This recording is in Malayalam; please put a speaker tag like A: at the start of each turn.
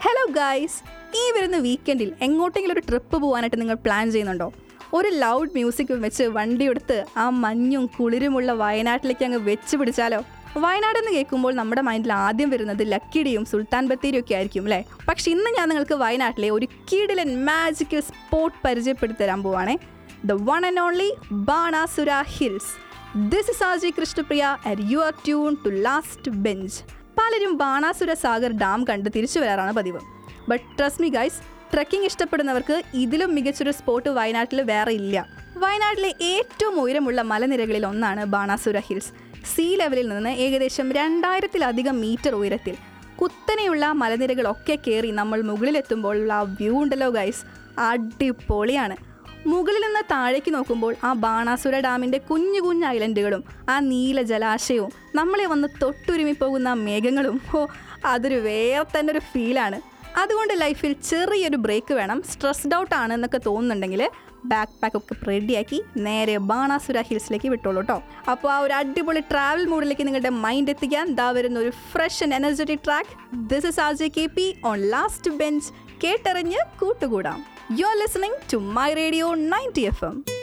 A: ഹലോ ഗായ്സ് ഈ വരുന്ന വീക്കെൻഡിൽ എങ്ങോട്ടെങ്കിലും ഒരു ട്രിപ്പ് പോകാനായിട്ട് നിങ്ങൾ പ്ലാൻ ചെയ്യുന്നുണ്ടോ ഒരു ലൗഡ് മ്യൂസിക് വെച്ച് വണ്ടി എടുത്ത് ആ മഞ്ഞും കുളിരുമുള്ള വയനാട്ടിലേക്ക് അങ്ങ് വെച്ച് പിടിച്ചാലോ വയനാട് എന്ന് കേൾക്കുമ്പോൾ നമ്മുടെ മൈൻഡിൽ ആദ്യം വരുന്നത് ലക്കിടിയും സുൽത്താൻ ബത്തേരിയും ഒക്കെ ആയിരിക്കും അല്ലേ പക്ഷെ ഇന്ന് ഞാൻ നിങ്ങൾക്ക് വയനാട്ടിലെ ഒരു കിടിലൻ മാജിക്കൽ സ്പോട്ട് പരിചയപ്പെടുത്തി തരാൻ പോവാണേ the one and only Banasura hills this is RJ Krishnapriya and you are tuned to last bench പലരും ബാണാസുര സാഗർ ഡാം കണ്ട് തിരിച്ചു വരാറാണ് പതിവ് but trust me guys trekking ഇഷ്ടപ്പെടുന്നവർക്ക് ഇതിലും മികച്ചൊരു സ്പോട്ട് വയനാട്ടിൽ വേറെ ഇല്ല വയനാട്ടിലെ ഏറ്റവും ഉയരമുള്ള മലനിരകളിൽ ഒന്നാണ് ബാണാസുര ഹിൽസ് സീ ലെവലിൽ നിന്ന് ഏകദേശം രണ്ടായിരത്തിലധികം മീറ്റർ ഉയരത്തിൽ കുത്തനെയുള്ള മലനിരകളൊക്കെ കയറി നമ്മൾ മുകളിലെത്തുമ്പോൾ ആ വ്യൂ ഉണ്ടല്ലോ ഗൈസ് അടിപൊളിയാണ് മുകളിൽ നിന്ന് താഴേക്ക് നോക്കുമ്പോൾ ആ ബാണാസുര ഡാമിൻ്റെ കുഞ്ഞു കുഞ്ഞു ഐലൻഡുകളും ആ നീല ജലാശയവും നമ്മളെ വന്ന് തൊട്ടുരുമി പോകുന്ന ആ മേഘങ്ങളും ഓ അതൊരു വേറെ തന്നെ ഒരു ഫീലാണ് അതുകൊണ്ട് ലൈഫിൽ ചെറിയൊരു ബ്രേക്ക് വേണം സ്ട്രെസ്ഡ് ഔട്ട് ആണ് എന്നൊക്കെ തോന്നുന്നുണ്ടെങ്കിൽ ബാക്ക് പാക്ക് ഒക്കെ റെഡിയാക്കി നേരെ ബാണാസുര ഹിൽസിലേക്ക് വിട്ടോളൂ കേട്ടോ അപ്പോൾ ആ ഒരു അടിപൊളി ട്രാവൽ മൂഡിലേക്ക് നിങ്ങളുടെ മൈൻഡ് എത്തിക്കാൻ ദാ വരുന്ന ഒരു fresh and energetic track this is R J K P on last bench കേട്ടറിഞ്ഞ് കൂട്ടുകൂടാം you are listening to my radio ninety F M